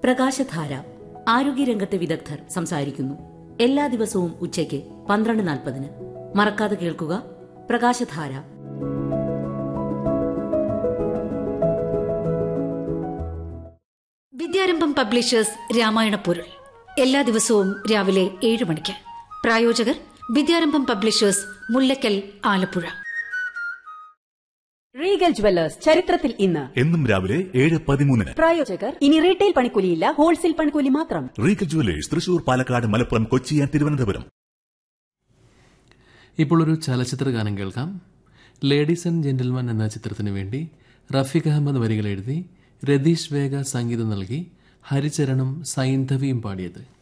പ്രകാശധാര ആരോഗ്യരംഗത്തെ വിദഗ്ധർ സംസാരിക്കുന്നു എല്ലാ ദിവസവും ഉച്ചയ്ക്ക് പന്ത്രണ്ട് നാൽപ്പതിന് മറക്കാതെ കേൾക്കുക പ്രകാശധാര വിദ്യാരംഭം പബ്ലിഷേഴ്സ് രാമായണ പൊരുൾ എല്ലാ ദിവസവും രാവിലെ ഏഴ് മണിക്ക് പ്രായോജകർ Vidyarambham publishers Mullakkal Alappuzha regal jewellers ചരിത്രത്തിൽ ഇന്ന് എന്നും രാവിലെ ഏഴ് പതിമൂന്നിന് പ്രായോജകർ ഇനി റീറ്റെയിൽ പണിക്കൂലിയില്ല ഹോൾസെയിൽ പണിക്കൂലി മാത്രം regal jewellers Thrissur Palakkad Malappuram Kochi and Thiruvananthapuram ഇപ്പോൾ ഒരു ചലച്ചിത്ര ഗാനം കേൾക്കാം ലേഡീസ് ആൻഡ് ജെന്റിൽമാൻ എന്ന ചിത്രത്തിനു വേണ്ടി റഫീഖ് അഹമ്മദ് വരികൾ എഴുതി രതീഷ് വേഗ സംഗീതം നൽകി ഹരിചരണും സൈന്ധവിയും പാടിയത്